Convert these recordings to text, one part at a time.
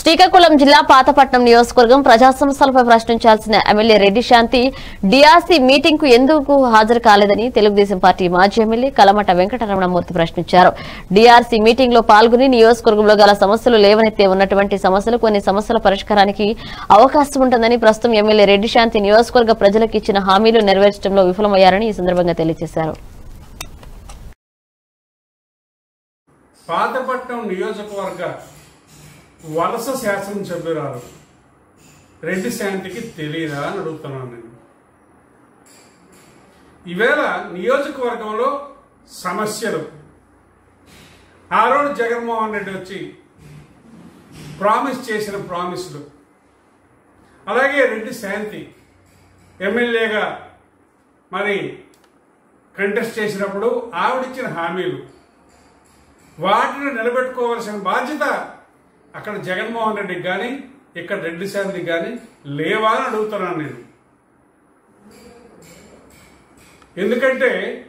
శ్రీకాకుళం జిల్లా పాతపట్నం నియోజకవర్గం ప్రజా సమస్యలపై ప్రశ్నించాల్సిన MLA Reddy Shanthi DRC meeting కు ఎందుకు హాజరు కాలేదని తెలుగుదేశం పార్టీ మాజీ ఎమ్మెల్యే కలమట వెంకటరమణమూర్తి ప్రశ్నించారు డిఆర్సీ మీటింగ్ లో పాల్గొని నియోజకవర్గంలో గల సమస్యలు లేవనెత్తే ఉన్నటువంటి సమస్యలు కొన్ని సమస్యల పరిష్కారానికి అవకాశం ఉంటుందని ప్రస్తుతం ఎమ్మెల్యే రెడ్డి శాంతి నియోజకవర్గ ప్రజలకు ఇచ్చిన హామీలు నెరవేర్చడంలో విఫలమయ్యారని ఈ సందర్భంగా తెలియజేశారు పాతపట్నం నియోజకవర్గ వలస శాసనసభ్యురాలు రెడ్డి శాంతికి తెలియదా అని అడుగుతున్నాను నేను ఈవేళ నియోజకవర్గంలో సమస్యలు ఆ రోజు జగన్మోహన్ రెడ్డి వచ్చి ప్రామిస్ చేసిన ప్రామిస్లు అలాగే రెడ్డి శాంతి ఎమ్మెల్యేగా మరి కంటెస్ట్ చేసినప్పుడు ఆవిడిచ్చిన హామీలు వాటిని నిలబెట్టుకోవాల్సిన బాధ్యత అక్కడ జగన్మోహన్ రెడ్డికి కానీ ఇక్కడ రెడ్డి శాంతికి కానీ లేవా అని అడుగుతున్నాను నేను ఎందుకంటే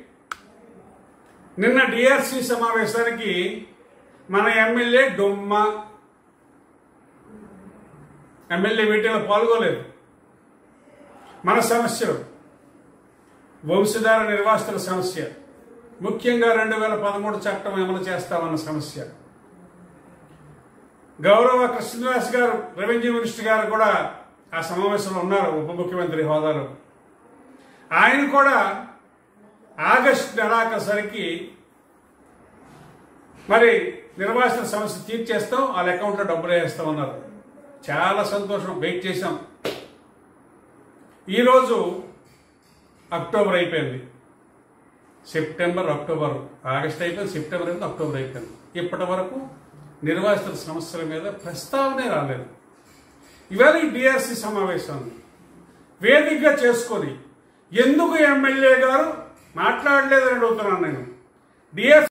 నిన్న డిఆర్సి సమావేశానికి మన ఎమ్మెల్యే డొమ్మ ఎమ్మెల్యే మీటింగ్లో పాల్గొలేదు మన సమస్యలు వంశధార నిర్వాసితుల సమస్య ముఖ్యంగా రెండు వేల పదమూడు చట్టం అమలు చేస్తామన్న సమస్య గౌరవ కృష్ణదాస్ గారు రెవెన్యూ మినిస్టర్ గారు కూడా ఆ సమావేశంలో ఉన్నారు ఉప ముఖ్యమంత్రి హోదాలో ఆయన కూడా ఆగస్టు నెలాఖసరికి మరి నిర్వాసిత సమస్య తీర్చేస్తాం వాళ్ళ అకౌంట్లో డబ్బులు వేస్తాం అన్నారు చాలా సంతోషం వెయిట్ చేశాం ఈరోజు అక్టోబర్ అయిపోయింది సెప్టెంబర్ అక్టోబర్ ఆగస్ట్ అయిపోయింది సెప్టెంబర్ అయిపోయింది అక్టోబర్ అయిపోయింది ఇప్పటి వరకు నిర్వాసితుల సమస్యల మీద ప్రస్తావనే రాలేదు ఇవాళ ఈ డిఆర్సి సమావేశాన్ని వేదికగా చేసుకొని ఎందుకు ఎమ్మెల్యే గారు మాట్లాడలేదని అడుగుతున్నాను నేను డిఆర్సి